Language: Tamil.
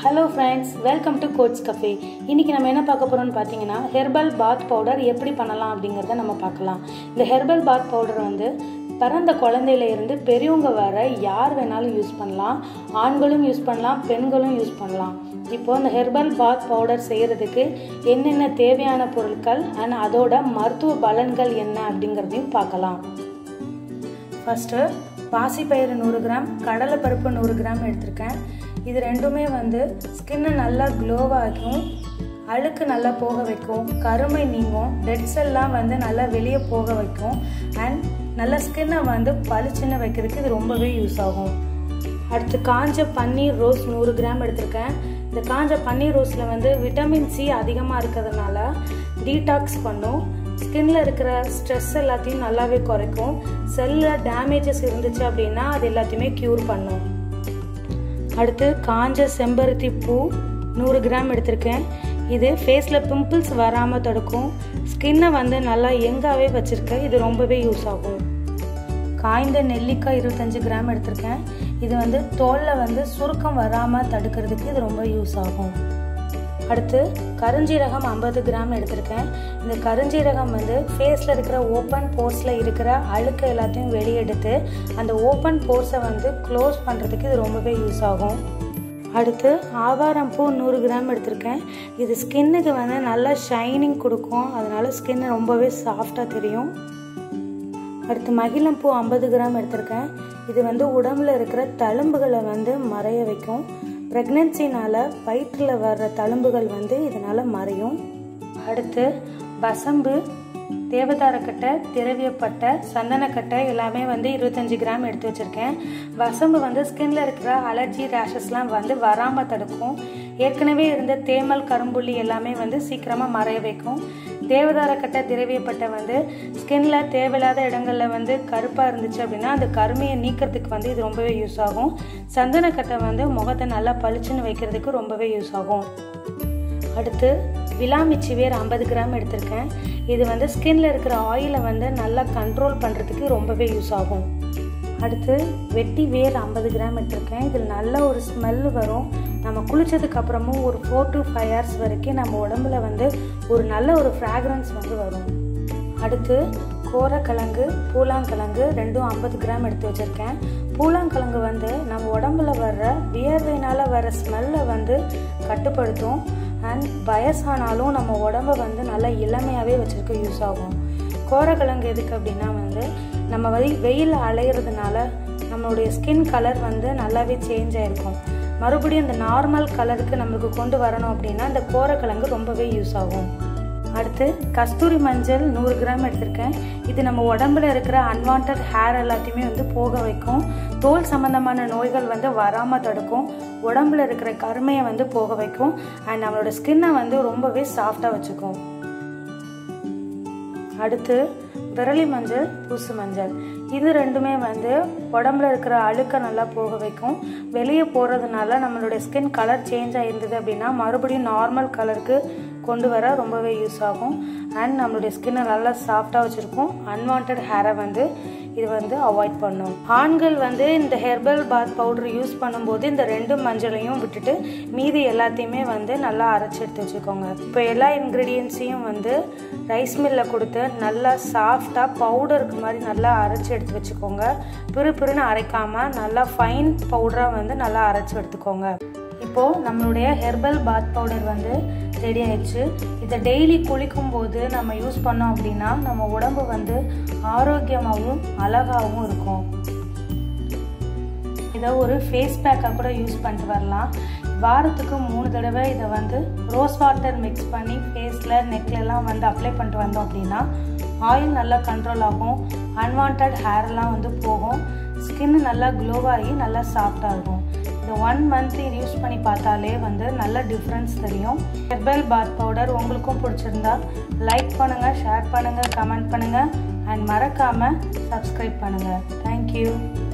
ஹலோ ஃப்ரெண்ட்ஸ் வெல்கம் டு கோட்ஸ் கஃபே இன்றைக்கி நம்ம என்ன பார்க்க போகிறோம்னு பார்த்தீங்கன்னா ஹெர்பல் பாத் பவுடர் எப்படி பண்ணலாம் அப்படிங்கிறத நம்ம பார்க்கலாம் இந்த ஹெர்பல் பாத் பவுடர் வந்து பிறந்த குழந்தையில இருந்து பெரியவங்க வர யார் வேணாலும் யூஸ் பண்ணலாம் ஆண்களும் யூஸ் பண்ணலாம் பெண்களும் யூஸ் பண்ணலாம் இப்போது இந்த ஹெர்பல் பாத் பவுடர் செய்கிறதுக்கு என்னென்ன தேவையான பொருட்கள் அண்ட் அதோட மருத்துவ பலன்கள் என்ன அப்படிங்கிறதையும் பார்க்கலாம் ஃபஸ்ட்டு பாசிப்பயிறு நூறு கிராம் கடலைப்பருப்பு நூறு கிராம் எடுத்திருக்கேன் இது ரெண்டுமே வந்து ஸ்கின்னை நல்லா க்ளோவாகும் அழுக்கு நல்லா போக வைக்கும் கருமை நீங்கும் டெட் செல்லாம் வந்து நல்லா வெளியே போக வைக்கும் அண்ட் நல்ல ஸ்கின்னை வந்து பளிச்சுன்னு வைக்கிறதுக்கு இது ரொம்பவே யூஸ் ஆகும் அடுத்து காஞ்ச பன்னீர் ரோஸ் நூறு கிராம் எடுத்திருக்கேன் இந்த காஞ்ச பன்னீர் ரோஸில் வந்து விட்டமின் சி அதிகமாக இருக்கிறதுனால டீடாக்ஸ் பண்ணும் ஸ்கின்ல இருக்கிற ஸ்ட்ரெஸ் எல்லாத்தையும் நல்லாவே குறைக்கும் செல்லில் டேமேஜஸ் இருந்துச்சு அப்படின்னா அது எல்லாத்தையுமே க்யூர் பண்ணும் அடுத்து காஞ்ச செம்பருத்தி பூ நூறு கிராம் எடுத்திருக்கேன் இது ஃபேஸில் பிம்பிள்ஸ் வராமல் தடுக்கும் ஸ்கின்னை வந்து நல்லா எங்காவே வச்சுருக்க இது ரொம்பவே யூஸ் ஆகும் காய்ந்த நெல்லிக்காய் இருபத்தஞ்சு கிராம் எடுத்திருக்கேன் இது வந்து தோலில் வந்து சுருக்கம் வராமல் தடுக்கிறதுக்கு இது ரொம்ப யூஸ் ஆகும் அடுத்து கருஞ்சீரகம் ஐம்பது கிராம் எடுத்திருக்கேன் இந்த கருஞ்சீரகம் வந்து ஃபேஸில் இருக்கிற ஓப்பன் போர்ஸில் இருக்கிற அழுக்கு எல்லாத்தையும் வெளியெடுத்து அந்த ஓப்பன் போர்ஸை வந்து க்ளோஸ் பண்ணுறதுக்கு இது ரொம்பவே யூஸ் ஆகும் அடுத்து ஆவாரம் பூ நூறு கிராம் எடுத்திருக்கேன் இது ஸ்கின்னுக்கு வந்து நல்லா ஷைனிங் கொடுக்கும் அதனால ஸ்கின் ரொம்பவே சாஃப்டாக தெரியும் அடுத்து மகிழம்பூ ஐம்பது கிராம் எடுத்திருக்கேன் இது வந்து உடம்புல இருக்கிற தழும்புகளை வந்து மறைய வைக்கும் ப்ரெக்னென்சினால் வயிற்றில் வர்ற தழும்புகள் வந்து இதனால் மறையும் அடுத்து வசம்பு தேவதாரக்கட்டை திரவியப்பட்டை சந்தனக்கட்டை எல்லாமே வந்து இருபத்தஞ்சி கிராம் எடுத்து வச்சுருக்கேன் வசம்பு வந்து ஸ்கின்ல இருக்கிற அலர்ஜி ரேஷஸ்லாம் வந்து வராமல் தடுக்கும் ஏற்கனவே இருந்த தேமல் கரும்புள்ளி எல்லாமே வந்து சீக்கிரமாக மறைய வைக்கும் தேவதாரக்கட்டை திரவியப்பட்டை வந்து ஸ்கின்ல தேவையில்லாத இடங்களில் வந்து கருப்பாக இருந்துச்சு அப்படின்னா அந்த கருமையை நீக்கிறதுக்கு வந்து இது ரொம்பவே யூஸ் ஆகும் சந்தனக்கட்டை வந்து முகத்தை நல்லா பளிச்சுன்னு வைக்கிறதுக்கு ரொம்பவே யூஸ் ஆகும் அடுத்து விலாமிச்சி வேர் ஐம்பது கிராம் எடுத்திருக்கேன் இது வந்து ஸ்கின்ல இருக்கிற ஆயிலை வந்து நல்லா கண்ட்ரோல் பண்ணுறதுக்கு ரொம்பவே யூஸ் ஆகும் அடுத்து வெட்டி வேர் ஐம்பது கிராம் எடுத்திருக்கேன் இதில் நல்ல ஒரு ஸ்மெல் வரும் நம்ம குளித்ததுக்கு அப்புறமும் ஒரு ஃபோர் டு ஃபைவ் ஹவர்ஸ் வரைக்கும் நம்ம உடம்புல வந்து ஒரு நல்ல ஒரு ஃப்ராக்ரன்ஸ் வந்து வரும் அடுத்து கோரக்கிழங்கு பூலாங்கிழங்கு ரெண்டும் ஐம்பது கிராம் எடுத்து வச்சுருக்கேன் பூலாங்கிழங்கு வந்து நம்ம உடம்புல வர்ற வியர்வையினால் வர ஸ்மெல்லை வந்து கட்டுப்படுத்தும் அண்ட் வயசானாலும் நம்ம உடம்ப வந்து நல்லா இளமையாகவே வச்சுருக்க யூஸ் ஆகும் கோரக்கிழங்கு எதுக்கு அப்படின்னா வந்து நம்ம வெய் வெயில் அலையிறதுனால நம்மளுடைய ஸ்கின் கலர் வந்து நல்லாவே சேஞ்ச் ஆகிருக்கும் மறுபடியும் இந்த நார்மல் கலருக்கு நம்மளுக்கு கொண்டு வரணும் அப்படின்னா இந்த கோரக்கிழங்கு ரொம்பவே யூஸ் ஆகும் அடுத்து கஸ்தூரி மஞ்சள் நூறு கிராம் எடுத்திருக்கேன் இது நம்ம உடம்புல இருக்கிற அன்வான்ட் ஹேர் எல்லாத்தையுமே வந்து போக வைக்கும் தோல் சம்பந்தமான நோய்கள் வந்து வராமல் தடுக்கும் உடம்புல இருக்கிற கருமையை வந்து போக வைக்கும் அண்ட் நம்மளோட ஸ்கின்னை வந்து ரொம்பவே சாஃப்டாக வச்சுக்கும் அடுத்து விரலி மஞ்சள் பூசு மஞ்சள் இது ரெண்டுமே வந்து உடம்புல இருக்கிற அழுக்க நல்லா போக வைக்கும் வெளியே போகிறதுனால நம்மளுடைய ஸ்கின் கலர் சேஞ்ச் ஆகிருந்தது அப்படின்னா மறுபடியும் நார்மல் கலருக்கு கொண்டு வர ரொம்பவே யூஸ் ஆகும் அண்ட் நம்மளுடைய ஸ்கின்னை நல்லா சாஃப்டாக வச்சுருக்கும் அன்வான்ட் ஹேரை வந்து இது வந்து அவாய்ட் பண்ணும் ஆண்கள் வந்து இந்த ஹெர்பல் பாத் பவுடர் யூஸ் பண்ணும்போது இந்த ரெண்டு மஞ்சளையும் விட்டுட்டு மீதி எல்லாத்தையுமே வந்து நல்லா அரைச்சி எடுத்து வச்சுக்கோங்க இப்போ எல்லா இன்க்ரீடியன்ஸையும் வந்து ரைஸ் மில்லில் கொடுத்து நல்லா சாஃப்டாக பவுடருக்கு மாதிரி நல்லா அரைச்சி எடுத்து வச்சுக்கோங்க பிறு பிறுன்னு அரைக்காமல் நல்லா ஃபைன் பவுடராக வந்து நல்லா அரைச்சி எடுத்துக்கோங்க இப்போது நம்மளுடைய ஹெர்பல் பாத் பவுடர் வந்து ரெடி ஆயிடுச்சு இதை டெய்லி குளிக்கும் போது நம்ம யூஸ் பண்ணோம் அப்படின்னா நம்ம உடம்பு வந்து ஆரோக்கியமாகவும் அழகாகவும் இருக்கும் இதை ஒரு ஃபேஸ் பேக்காக கூட யூஸ் பண்ணிட்டு வரலாம் வாரத்துக்கு மூணு தடவை இதை வந்து ரோஸ் வாட்டர் மிக்ஸ் பண்ணி ஃபேஸில் நெக்லெலாம் வந்து அப்ளை பண்ணிட்டு வந்தோம் அப்படின்னா ஆயில் நல்லா கண்ட்ரோல் ஆகும் அன்வான்ட் ஹேர்லாம் வந்து போகும் ஸ்கின் நல்லா க்ளோவாகி நல்லா சாஃப்டாக இருக்கும் இந்த ஒன் மந்த் இது யூஸ் பண்ணி பார்த்தாலே வந்து நல்ல டிஃப்ரென்ஸ் தெரியும் ஹெர்பல் பாத் பவுடர் உங்களுக்கும் பிடிச்சிருந்தா லைக் பண்ணுங்கள் ஷேர் பண்ணுங்கள் கமெண்ட் பண்ணுங்கள் அண்ட் மறக்காமல் சப்ஸ்கிரைப் பண்ணுங்கள் தேங்க்யூ